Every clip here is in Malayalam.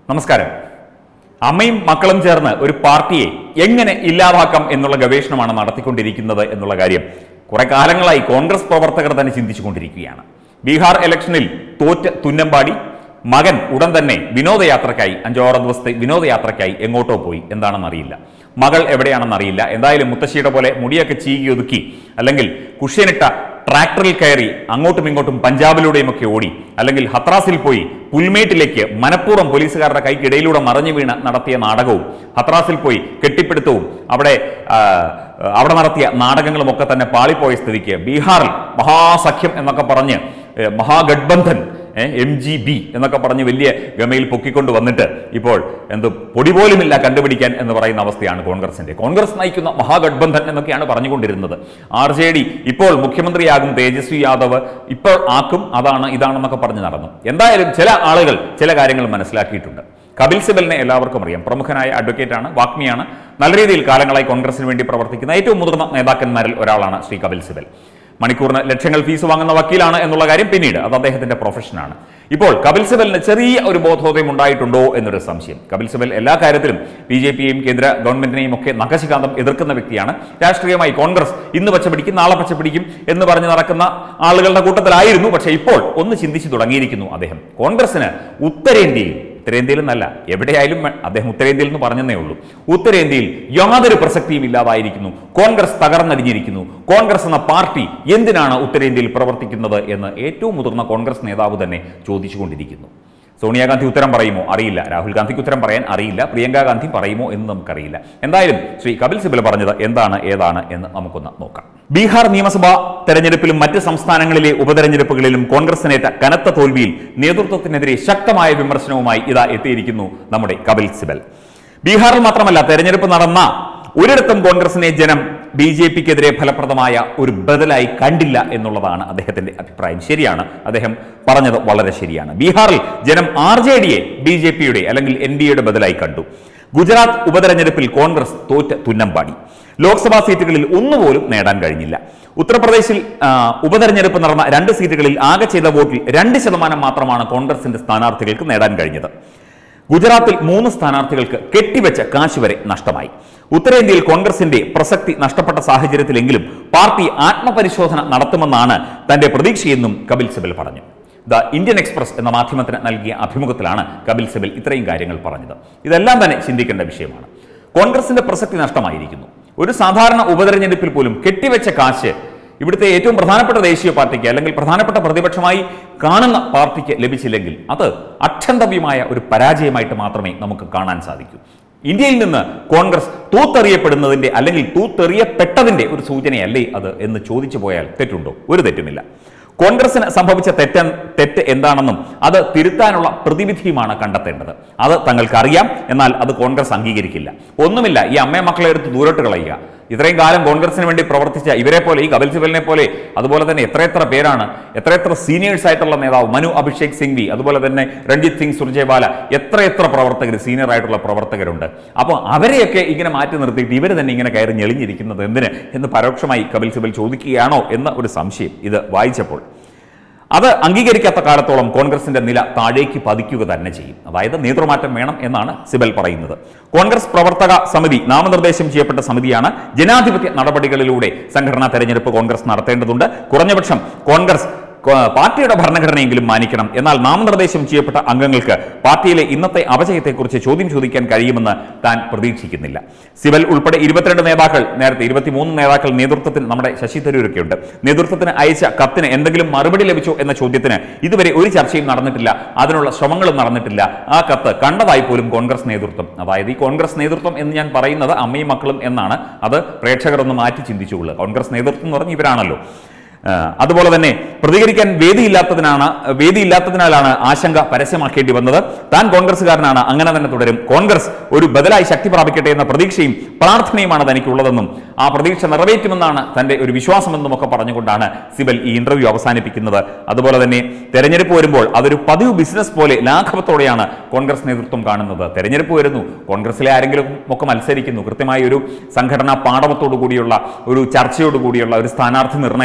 നമസ്കാരം അമ്മയും മക്കളും ചേർന്ന് ഒരു പാർട്ടിയെ എങ്ങനെ ഇല്ലാതാക്കാം എന്നുള്ള ഗവേഷണമാണ് നടത്തിക്കൊണ്ടിരിക്കുന്നത് എന്നുള്ള കാര്യം കുറെ കാലങ്ങളായി കോൺഗ്രസ് പ്രവർത്തകർ തന്നെ ചിന്തിച്ചുകൊണ്ടിരിക്കുകയാണ് ബീഹാർ ഇലക്ഷനിൽ തോറ്റ് തുന്നമ്പാടി മകൻ ഉടൻ തന്നെ വിനോദയാത്രയ്ക്കായി അഞ്ചോറ് ദിവസത്തെ വിനോദയാത്രയ്ക്കായി എങ്ങോട്ടോ പോയി എന്താണെന്ന് അറിയില്ല മകൾ എവിടെയാണെന്ന് അറിയില്ല എന്തായാലും മുത്തശ്ശിയുടെ പോലെ മുടിയൊക്കെ ചീകി ഒതുക്കി അല്ലെങ്കിൽ കുഷ്യനിട്ട ട്രാക്ടറിൽ കയറി അങ്ങോട്ടും ഇങ്ങോട്ടും പഞ്ചാബിലൂടെയും ഒക്കെ ഓടി അല്ലെങ്കിൽ ഹത്രാസിൽ പോയി പുൽമേട്ടിലേക്ക് മനഃപൂർവ്വം പോലീസുകാരുടെ കൈക്കിടയിലൂടെ മറഞ്ഞു വീണ് നടത്തിയ നാടകവും ഹത്രാസിൽ പോയി കെട്ടിപ്പിടുത്തവും അവിടെ ആ, അവിടെ നടത്തിയ നാടകങ്ങളും ഒക്കെ തന്നെ പാളിപ്പോയ സ്ഥിതിക്ക് ബീഹാറിൽ മഹാസഖ്യം എന്നൊക്കെ പറഞ്ഞ് ഏ, മഹാഗഡ്ബന്ധൻ എം ജി ബി എന്നൊക്കെ പറഞ്ഞ് വലിയ ഗമയിൽ പൊക്കിക്കൊണ്ട് വന്നിട്ട് ഇപ്പോൾ എന്ത് പൊടി പോലുമില്ല കണ്ടുപിടിക്കാൻ എന്ന് പറയുന്ന അവസ്ഥയാണ് കോൺഗ്രസിന്റെ കോൺഗ്രസ് നയിക്കുന്ന മഹാഗഡ്ബന്ധൻ എന്നൊക്കെയാണ് പറഞ്ഞുകൊണ്ടിരുന്നത് ആർ ജെ ഡി ഇപ്പോൾ മുഖ്യമന്ത്രിയാകും തേജസ്വി യാദവ് ഇപ്പോൾ ആക്കും അതാണ് ഇതാണെന്നൊക്കെ പറഞ്ഞ് നടന്നു എന്തായാലും ചില ആളുകൾ ചില കാര്യങ്ങൾ മനസ്സിലാക്കിയിട്ടുണ്ട് കപിൽ സിബലിനെ എല്ലാവർക്കും അറിയാം പ്രമുഖനായ അഡ്വക്കേറ്റ് ആണ് വാഗ്മിയാണ് നല്ല രീതിയിൽ കാലങ്ങളായി കോൺഗ്രസിന് വേണ്ടി പ്രവർത്തിക്കുന്ന ഏറ്റവും മുതിർന്ന നേതാക്കന്മാരിൽ ഒരാളാണ് ശ്രീ കപിൽ സിബൽ മണിക്കൂറിന് ലക്ഷങ്ങൾ ഫീസ് വാങ്ങുന്ന വക്കീലാണ് എന്നുള്ള കാര്യം പിന്നീട് അത് അദ്ദേഹത്തിന്റെ പ്രൊഫഷനാണ് ഇപ്പോൾ കപിൽ സിബലിന് ചെറിയ ഒരു ബോധോദയം ഉണ്ടായിട്ടുണ്ടോ എന്നൊരു സംശയം കപിൽ സിബൽ എല്ലാ കാര്യത്തിലും ബി ജെ പിയെയും കേന്ദ്ര ഗവൺമെന്റിനെയും ഒക്കെ നഖശികാന്തം എതിർക്കുന്ന വ്യക്തിയാണ് രാഷ്ട്രീയമായി കോൺഗ്രസ് ഇന്ന് പച്ച പിടിക്കും നാളെ പച്ച പിടിക്കും എന്ന് പറഞ്ഞ് നടക്കുന്ന ആളുകളുടെ കൂട്ടത്തിലായിരുന്നു പക്ഷേ ഇപ്പോൾ ഒന്ന് ചിന്തിച്ചു തുടങ്ങിയിരിക്കുന്നു അദ്ദേഹം കോൺഗ്രസിന് ഉത്തരേന്ത്യയിൽ ഉത്തരേന്ത്യയിൽ എന്നല്ല എവിടെയായാലും വേ- അദ്ദേഹം ഉത്തരേന്ത്യയിൽ എന്ന് പറഞ്ഞതേ ഉള്ളൂ ഉത്തരേന്ത്യയിൽ യാതൊരു പ്രസക്തിയും ഇല്ലാതായിരിക്കുന്നു കോൺഗ്രസ് തകർന്നടിഞ്ഞിരിക്കുന്നു കോൺഗ്രസ് എന്ന പാർട്ടി എന്തിനാണ് ഉത്തരേന്ത്യയിൽ പ്രവർത്തിക്കുന്നത് എന്ന് ഏറ്റവും മുതിർന്ന കോൺഗ്രസ് നേതാവ് തന്നെ ചോദിച്ചുകൊണ്ടിരിക്കുന്നു സോണിയാഗാന്ധി ഉത്തരം പറയുമോ അറിയില്ല രാഹുൽ ഗാന്ധിക്ക് ഉത്തരം പറയാൻ അറിയില്ല പ്രിയങ്ക ഗാന്ധി പറയുമോ എന്ന് നമുക്കറിയില്ല എന്തായാലും ശ്രീ കപിൽ സിബൽ പറഞ്ഞത് എന്താണ് ഏതാണ് എന്ന് നമുക്കൊന്ന് നോക്കാം ബീഹാർ നിയമസഭാ തെരഞ്ഞെടുപ്പിലും മറ്റ് സംസ്ഥാനങ്ങളിലെ ഉപതെരഞ്ഞെടുപ്പുകളിലും കോൺഗ്രസിനേറ്റ കനത്ത തോൽവിയിൽ നേതൃത്വത്തിനെതിരെ ശക്തമായ വിമർശനവുമായി ഇതാ എത്തിയിരിക്കുന്നു നമ്മുടെ കപിൽ സിബൽ ബീഹാറിൽ മാത്രമല്ല തെരഞ്ഞെടുപ്പ് നടന്ന ഒരിടത്തും കോൺഗ്രസിനെ ജനം ബി ജെ പിക്കെതിരെ ഫലപ്രദമായ ഒരു ബദലായി കണ്ടില്ല എന്നുള്ളതാണ് അദ്ദേഹത്തിന്റെ അഭിപ്രായം ശരിയാണ് അദ്ദേഹം പറഞ്ഞത് വളരെ ശരിയാണ് ബീഹാറിൽ ജനം ആർ ജെ ഡിയെ ബി ജെ പിയുടെ അല്ലെങ്കിൽ എൻ ഡി എയുടെ ബദലായി കണ്ടു ഗുജറാത്ത് ഉപതെരഞ്ഞെടുപ്പിൽ കോൺഗ്രസ് തോറ്റ് തുന്നമ്പാടി ലോക്സഭാ സീറ്റുകളിൽ ഒന്നുപോലും നേടാൻ കഴിഞ്ഞില്ല ഉത്തർപ്രദേശിൽ ആ, ഉപതെരഞ്ഞെടുപ്പ് നടന്ന രണ്ട് സീറ്റുകളിൽ ആകെ ചെയ്ത വോട്ടിൽ രണ്ട് ശതമാനം മാത്രമാണ് കോൺഗ്രസിന്റെ സ്ഥാനാർത്ഥികൾക്ക് നേടാൻ കഴിഞ്ഞത് ഗുജറാത്തിൽ മൂന്ന് സ്ഥാനാർത്ഥികൾക്ക് കെട്ടിവെച്ച കാശ് വരെ നഷ്ടമായി ഉത്തരേന്ത്യയിൽ കോൺഗ്രസിന്റെ പ്രസക്തി നഷ്ടപ്പെട്ട സാഹചര്യത്തിലെങ്കിലും പാർട്ടി ആത്മപരിശോധന നടത്തുമെന്നാണ് തന്റെ പ്രതീക്ഷയെന്നും കപിൽ സിബൽ പറഞ്ഞു ദ ഇന്ത്യൻ എക്സ്പ്രസ് എന്ന മാധ്യമത്തിന് നൽകിയ അഭിമുഖത്തിലാണ് കപിൽ സിബൽ ഇത്രയും കാര്യങ്ങൾ പറഞ്ഞത് ഇതെല്ലാം തന്നെ ചിന്തിക്കേണ്ട വിഷയമാണ് കോൺഗ്രസിന്റെ പ്രസക്തി നഷ്ടമായിരിക്കുന്നു ഒരു സാധാരണ ഉപതെരഞ്ഞെടുപ്പിൽ പോലും കെട്ടിവെച്ച കാശ് ഇവിടുത്തെ ഏറ്റവും പ്രധാനപ്പെട്ട ദേശീയ പാർട്ടിക്ക് അല്ലെങ്കിൽ പ്രധാനപ്പെട്ട പ്രതിപക്ഷമായി കാണുന്ന പാർട്ടിക്ക് ലഭിച്ചില്ലെങ്കിൽ അത് അക്ഷന്തവ്യമായ ഒരു പരാജയമായിട്ട് മാത്രമേ നമുക്ക് കാണാൻ സാധിക്കൂ ഇന്ത്യയിൽ നിന്ന് കോൺഗ്രസ് തൂത്തെറിയപ്പെടുന്നതിന്റെ അല്ലെങ്കിൽ തൂത്തെറിയപ്പെട്ടതിന്റെ ഒരു സൂചനയല്ലേ അത് എന്ന് ചോദിച്ചു പോയാൽ തെറ്റുണ്ടോ ഒരു തെറ്റുമില്ല കോൺഗ്രസിന് സംഭവിച്ച തെറ്റ തെറ്റ് എന്താണെന്നും അത് തിരുത്താനുള്ള പ്രതിവിധിയുമാണ് കണ്ടെത്തേണ്ടത് അത് തങ്ങൾക്കറിയാം എന്നാൽ അത് കോൺഗ്രസ് അംഗീകരിക്കില്ല ഒന്നുമില്ല ഈ അമ്മയെ മക്കളെ എടുത്ത് ദൂരോട്ട് കളയുക ഇത്രയും കാലം കോൺഗ്രസിന് വേണ്ടി പ്രവർത്തിച്ച ഇവരെ പോലെ ഈ കപിൽ സിബലിനെ പോലെ അതുപോലെ തന്നെ എത്രയെത്ര പേരാണ് എത്രയെത്ര സീനിയേഴ്സ് ആയിട്ടുള്ള നേതാവ് മനു അഭിഷേക് സിംഗ്വി അതുപോലെ തന്നെ രഞ്ജിത്ത് സിംഗ് സുർജേവാല എത്രയെത്ര പ്രവർത്തകർ സീനിയർ ആയിട്ടുള്ള പ്രവർത്തകരുണ്ട് അപ്പോൾ അവരെയൊക്കെ ഇങ്ങനെ മാറ്റി നിർത്തിയിട്ട് ഇവർ തന്നെ ഇങ്ങനെ കയറി ഞെളിഞ്ഞിരിക്കുന്നത് എന്തിന് എന്ന് പരോക്ഷമായി കപിൽ സിബൽ ചോദിക്കുകയാണോ എന്ന ഒരു സംശയം ഇത് വായിച്ചപ്പോൾ അത് അംഗീകരിക്കാത്ത കാലത്തോളം കോൺഗ്രസിന്റെ നില താഴേക്ക് പതിക്കുക തന്നെ ചെയ്യും അതായത് നേതൃമാറ്റം വേണം എന്നാണ് സിബൽ പറയുന്നത് കോൺഗ്രസ് പ്രവർത്തക സമിതി നാമനിർദ്ദേശം ചെയ്യപ്പെട്ട സമിതിയാണ് ജനാധിപത്യ നടപടികളിലൂടെ സംഘടനാ തെരഞ്ഞെടുപ്പ് കോൺഗ്രസ് നടത്തേണ്ടതുണ്ട് കുറഞ്ഞപക്ഷം കോൺഗ്രസ് കോ- പാർട്ടിയുടെ ഭരണഘടനയെങ്കിലും മാനിക്കണം എന്നാൽ നാമനിർദ്ദേശം ചെയ്യപ്പെട്ട അംഗങ്ങൾക്ക് പാർട്ടിയിലെ ഇന്നത്തെ അപജയത്തെക്കുറിച്ച് ചോദ്യം ചോദിക്കാൻ കഴിയുമെന്ന് താൻ പ്രതീക്ഷിക്കുന്നില്ല സിബൽ ഉൾപ്പെടെ ഇരുപത്തിരണ്ട് നേതാക്കൾ നേരത്തെ ഇരുപത്തിമൂന്ന് നേതാക്കൾ നേതൃത്വത്തിന് നമ്മുടെ ശശി തരൂരൊക്കെ ഉണ്ട് നേതൃത്വത്തിന് അയച്ച കത്തിന് എന്തെങ്കിലും മറുപടി ലഭിച്ചോ എന്ന ചോദ്യത്തിന് ഇതുവരെ ഒരു ചർച്ചയും നടന്നിട്ടില്ല അതിനുള്ള ശ്രമങ്ങളും നടന്നിട്ടില്ല ആ കത്ത് കണ്ടതായി പോലും കോൺഗ്രസ് നേതൃത്വം അതായത് ഈ കോൺഗ്രസ് നേതൃത്വം എന്ന് ഞാൻ പറയുന്നത് അമ്മയും മക്കളും എന്നാണ് അത് പ്രേക്ഷകർ ഒന്ന് മാറ്റി ചിന്തിച്ചുകൊള്ളുക കോൺഗ്രസ് നേതൃത്വം എന്ന് പറഞ്ഞ് ഇവരാണല്ലോ ആ, അതുപോലെ തന്നെ പ്രതികരിക്കാൻ വേദിയില്ലാത്തതിനാണ് വേദിയില്ലാത്തതിനാലാണ് ആശങ്ക പരസ്യമാക്കേണ്ടി വന്നത് താൻ കോൺഗ്രസ്സുകാരനാണ് അങ്ങനെ തന്നെ തുടരും കോൺഗ്രസ് ഒരു ബദലായി ശക്തി പ്രാപിക്കട്ടെ എന്ന പ്രതീക്ഷയും പ്രാർത്ഥനയുമാണ് തനിക്കുള്ളതെന്നും ആ പ്രതീക്ഷ നിറവേറ്റുമെന്നാണ് തന്റെ ഒരു വിശ്വാസമെന്നും ഒക്കെ പറഞ്ഞുകൊണ്ടാണ് സിബൽ ഈ ഇന്റർവ്യൂ അവസാനിപ്പിക്കുന്നത് അതുപോലെ തന്നെ തെരഞ്ഞെടുപ്പ് വരുമ്പോൾ അതൊരു പതിവ് ബിസിനസ് പോലെ ലാഘവത്തോടെയാണ് കോൺഗ്രസ് നേതൃത്വം കാണുന്നത് തെരഞ്ഞെടുപ്പ് വരുന്നു കോൺഗ്രസിലെ ആരെങ്കിലും ഒക്കെ മത്സരിക്കുന്നു കൃത്യമായ ഒരു സംഘടനാ പാഠവത്തോടു കൂടിയുള്ള ഒരു ചർച്ചയോടു കൂടിയുള്ള ഒരു സ്ഥാനാർത്ഥി നിർണയമോ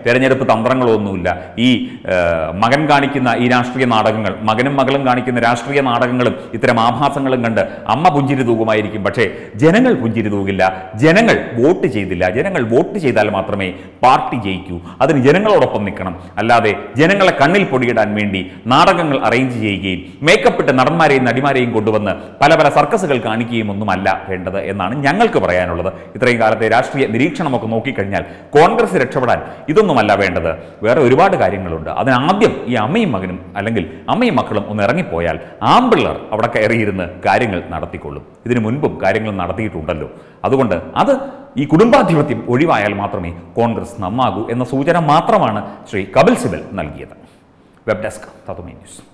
തെരഞ്ഞെടുപ്പ് തന്ത്രങ്ങളൊന്നുമില്ല ഈ ആ, മകൻ കാണിക്കുന്ന ഈ രാഷ്ട്രീയ നാടകങ്ങൾ മകനും മകളും കാണിക്കുന്ന രാഷ്ട്രീയ നാടകങ്ങളും ഇത്തരം ആഭാസങ്ങളും കണ്ട് അമ്മ പുഞ്ചിരി തൂകുമായിരിക്കും പക്ഷേ ജനങ്ങൾ പുഞ്ചിരി തൂകില്ല ജനങ്ങൾ വോട്ട് ചെയ്തില്ല ജനങ്ങൾ വോട്ട് ചെയ്താൽ മാത്രമേ പാർട്ടി ജയിക്കൂ അതിന് ജനങ്ങളോടൊപ്പം നിൽക്കണം അല്ലാതെ ജനങ്ങളെ കണ്ണിൽ പൊടിയിടാൻ വേണ്ടി നാടകങ്ങൾ അറേഞ്ച് ചെയ്യുകയും മേക്കപ്പ് ഇട്ട് നടന്മാരെയും നടിമാരെയും കൊണ്ടുവന്ന് പല പല സർക്കസുകൾ കാണിക്കുകയും ഒന്നുമല്ല വേണ്ടത് എന്നാണ് ഞങ്ങൾക്ക് പറയാനുള്ളത് ഇത്രയും കാലത്തെ രാഷ്ട്രീയ നിരീക്ഷണമൊക്കെ നോക്കിക്കഴിഞ്ഞാൽ കോൺഗ്രസ് രക്ഷപ്പെടാൻ ഇതൊന്നുമല്ല വേണ്ടത് വേറെ ഒരുപാട് കാര്യങ്ങളുണ്ട് അതിനാദ്യം ഈ അമ്മയും മകനും അല്ലെങ്കിൽ അമ്മയും മക്കളും ഒന്ന് ഇറങ്ങിപ്പോയാൽ ആമ്പിള്ളർ അവിടെ കയറിയിരുന്ന് കാര്യങ്ങൾ നടത്തിക്കൊള്ളും ഇതിനു മുൻപും കാര്യങ്ങൾ നടത്തിയിട്ടുണ്ടല്ലോ അതുകൊണ്ട് അത് ഈ കുടുംബാധിപത്യം ഒഴിവായാൽ മാത്രമേ കോൺഗ്രസ് നന്നാകൂ എന്ന സൂചന മാത്രമാണ് ശ്രീ കപിൽ സിബൽ നൽകിയത് വെബ് ഡെസ്ക് തതുമേ ന്യൂസ്